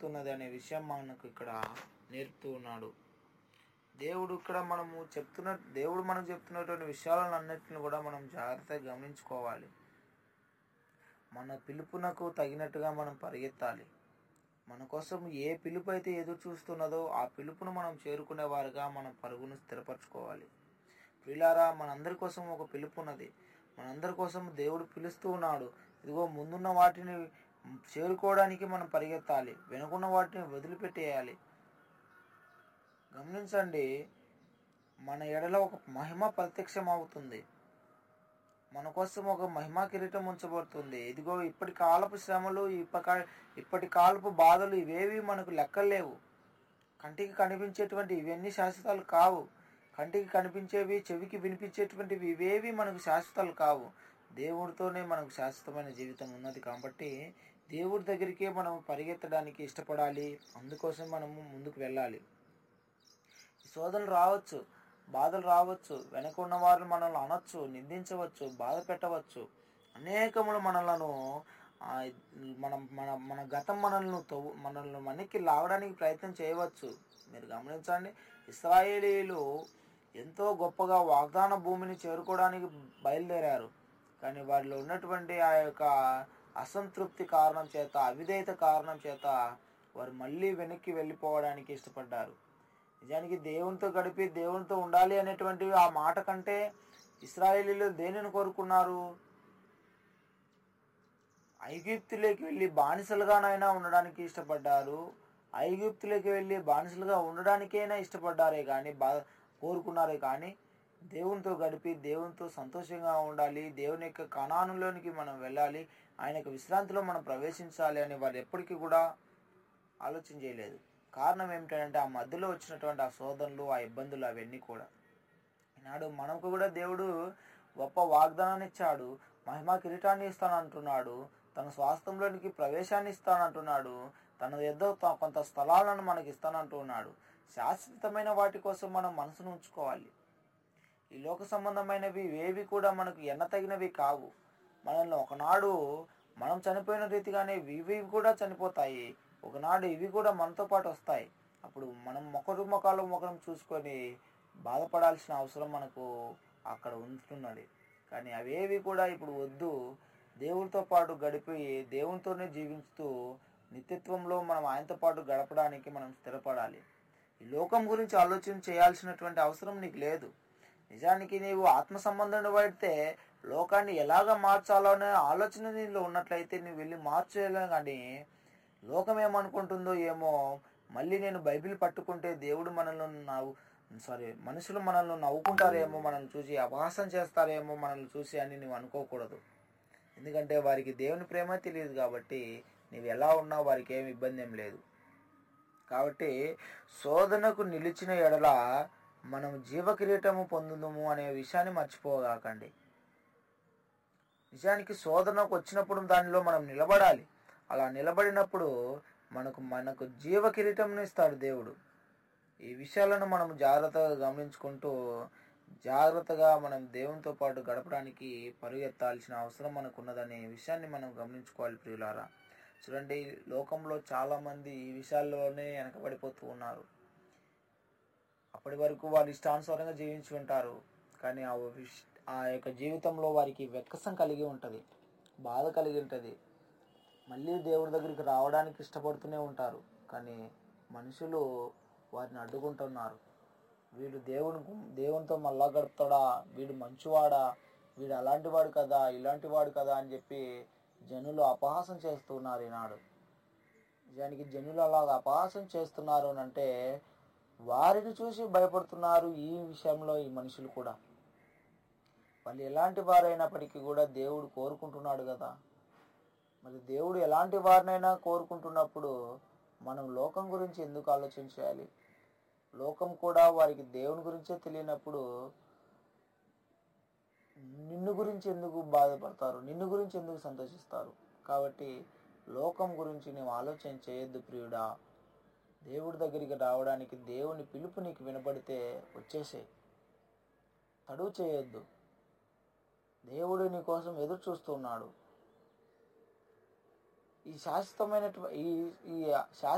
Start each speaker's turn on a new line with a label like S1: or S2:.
S1: జరుగుతున్నది అనే విషయం మనకు ఇక్కడ నేర్పుతూ ఉన్నాడు దేవుడు ఇక్కడ మనము చెప్తున్న దేవుడు మనకు చెప్తున్నటువంటి విషయాలను అన్నిటిని కూడా మనం జాగ్రత్తగా గమనించుకోవాలి మన పిలుపునకు తగినట్టుగా మనం పరిగెత్తాలి మన కోసం ఏ పిలుపు అయితే ఎదురు చూస్తున్నదో ఆ పిలుపును మనం చేరుకునే వారుగా మనం పరుగును స్థిరపరచుకోవాలి ప్రిలారా మనందరి కోసం ఒక పిలుపు ఉన్నది మనందరి కోసం దేవుడు పిలుస్తూ ఉన్నాడు ఇదిగో ముందున్న వాటిని చేరుకోవడానికి మనం పరిగెత్తాలి వెనుకున్న వాటిని వదిలిపెట్టేయాలి గమనించండి మన ఎడల ఒక మహిమ ప్రత్యక్షం అవుతుంది మన కోసం ఒక మహిమా కిరీటం ఉంచబడుతుంది ఇదిగో ఇప్పటి కాలపు శ్రమలు ఇప్పక ఇప్పటి కాలపు బాధలు ఇవేవి మనకు లెక్కలేవు కంటికి కనిపించేటువంటి ఇవన్నీ శాశ్వతాలు కావు కంటికి కనిపించేవి చెవికి వినిపించేటువంటివి ఇవేవి మనకు శాశ్వతాలు కావు దేవుడితోనే మనకు శాశ్వతమైన జీవితం ఉన్నది కాబట్టి దేవుడి దగ్గరికే మనం పరిగెత్తడానికి ఇష్టపడాలి అందుకోసం మనము ముందుకు వెళ్ళాలి శోధనలు రావచ్చు బాధలు రావచ్చు వెనక ఉన్న వారిని మనల్ని అనొచ్చు నిందించవచ్చు బాధ పెట్టవచ్చు అనేకములు మనలను ఆ, మన మన మన గతం మనల్ని తవ్వు మనల్ని మనకి లాగడానికి ప్రయత్నం చేయవచ్చు మీరు గమనించండి ఇస్రాయేలీలు ఎంతో గొప్పగా వాగ్దాన భూమిని చేరుకోవడానికి బయలుదేరారు కానీ వారిలో ఉన్నటువంటి ఆ యొక్క అసంతృప్తి కారణం చేత అవిధేయత కారణం చేత వారు మళ్ళీ వెనక్కి వెళ్ళిపోవడానికి ఇష్టపడ్డారు నిజానికి దేవునితో గడిపి దేవునితో ఉండాలి అనేటువంటి ఆ మాట కంటే ఇస్రాయేలీలు దేనిని కోరుకున్నారు ఐగుప్తులోకి వెళ్ళి బానిసలుగానైనా ఉండడానికి ఇష్టపడ్డారు ఐగుప్తులోకి వెళ్ళి బానిసలుగా ఉండడానికైనా ఇష్టపడ్డారే కానీ బా కోరుకున్నారే కానీ దేవునితో గడిపి దేవునితో సంతోషంగా ఉండాలి దేవుని యొక్క కణానులోనికి మనం వెళ్ళాలి ఆయన యొక్క విశ్రాంతిలో మనం ప్రవేశించాలి అని వారు ఎప్పటికీ కూడా ఆలోచన చేయలేదు కారణం ఏమిటంటే ఆ మధ్యలో వచ్చినటువంటి ఆ శోధనలు ఆ ఇబ్బందులు అవన్నీ కూడా ఈనాడు మనకు కూడా దేవుడు గొప్ప వాగ్దానాన్ని ఇచ్చాడు మహిమా కిరీటాన్ని ఇస్తానంటున్నాడు తన స్వాస్థ్యంలోనికి ప్రవేశాన్ని ఇస్తానంటున్నాడు తన ఎద్దో కొంత స్థలాలను మనకి ఇస్తానంటున్నాడు శాశ్వతమైన వాటి కోసం మనం మనసును ఉంచుకోవాలి ఈ లోక సంబంధమైనవి ఏవి కూడా మనకు ఎన్నతగినవి కావు మనల్ని ఒకనాడు మనం చనిపోయిన రీతిగానే ఇవి కూడా చనిపోతాయి ఒకనాడు ఇవి కూడా మనతో పాటు వస్తాయి అప్పుడు మనం మొకరు మొఖాలు మొఖం చూసుకొని బాధపడాల్సిన అవసరం మనకు అక్కడ ఉంటున్నది కానీ అవేవి కూడా ఇప్పుడు వద్దు దేవుడితో పాటు గడిపి దేవునితోనే జీవిస్తూ నిత్యత్వంలో మనం ఆయనతో పాటు గడపడానికి మనం స్థిరపడాలి ఈ లోకం గురించి ఆలోచన చేయాల్సినటువంటి అవసరం నీకు లేదు నిజానికి నీవు ఆత్మ సంబంధం పడితే లోకాన్ని ఎలాగ మార్చాలో అనే ఆలోచన నీలో ఉన్నట్లయితే నువ్వు వెళ్ళి మార్చేయలే కానీ లోకం ఏమనుకుంటుందో ఏమో మళ్ళీ నేను బైబిల్ పట్టుకుంటే దేవుడు మనల్ని నవ్వు సారీ మనుషులు మనల్ని నవ్వుకుంటారేమో మనల్ని చూసి అపహాసం చేస్తారేమో మనల్ని చూసి అని నువ్వు అనుకోకూడదు ఎందుకంటే వారికి దేవుని ప్రేమ తెలియదు కాబట్టి నీవు ఎలా ఉన్నా వారికి ఏమి ఇబ్బంది ఏం లేదు కాబట్టి శోధనకు నిలిచిన ఎడల మనం జీవ కిరీటము పొందుదుము అనే విషయాన్ని మర్చిపోగాకండి నిజానికి శోధనకు వచ్చినప్పుడు దానిలో మనం నిలబడాలి అలా నిలబడినప్పుడు మనకు మనకు జీవ కిరీటంను ఇస్తాడు దేవుడు ఈ విషయాలను మనం జాగ్రత్తగా గమనించుకుంటూ జాగ్రత్తగా మనం దేవునితో పాటు గడపడానికి పరుగెత్తాల్సిన అవసరం మనకు ఉన్నదనే విషయాన్ని మనం గమనించుకోవాలి ప్రియులారా చూడండి లోకంలో చాలామంది ఈ విషయాల్లోనే వెనకబడిపోతూ ఉన్నారు అప్పటి వరకు వారు ఇష్టానుసారంగా జీవించి ఉంటారు కానీ ఆ విష్- ఆ యొక్క జీవితంలో వారికి వెక్కసం కలిగి ఉంటుంది బాధ కలిగి ఉంటుంది మళ్ళీ దేవుడి దగ్గరికి రావడానికి ఇష్టపడుతూనే ఉంటారు కానీ మనుషులు వారిని అడ్డుకుంటున్నారు వీడు దేవుని దేవునితో మళ్ళా గడుపుతాడా వీడు మంచివాడా వీడు అలాంటి వాడు కదా ఇలాంటి వాడు కదా అని చెప్పి జనులు అపహాసం చేస్తున్నారు ఈనాడు నిజానికి జనులు అలాగ అపహాసం చేస్తున్నారు అని అంటే వారిని చూసి భయపడుతున్నారు ఈ విషయంలో ఈ మనుషులు కూడా వాళ్ళు ఎలాంటి వారైనప్పటికీ కూడా దేవుడు కోరుకుంటున్నాడు కదా మరి దేవుడు ఎలాంటి వారినైనా కోరుకుంటున్నప్పుడు మనం లోకం గురించి ఎందుకు ఆలోచన చేయాలి లోకం కూడా వారికి దేవుని గురించే తెలియనప్పుడు నిన్ను గురించి ఎందుకు బాధపడతారు నిన్ను గురించి ఎందుకు సంతోషిస్తారు కాబట్టి లోకం గురించి నువ్వు ఆలోచన చేయొద్దు ప్రియుడా దేవుడి దగ్గరికి రావడానికి దేవుని పిలుపు నీకు వినపడితే వచ్చేసే తడువు చేయొద్దు దేవుడు నీ కోసం ఎదురు చూస్తున్నాడు ఈ శాశ్వతమైనటువంటి ఈ ఈ శాశ్వత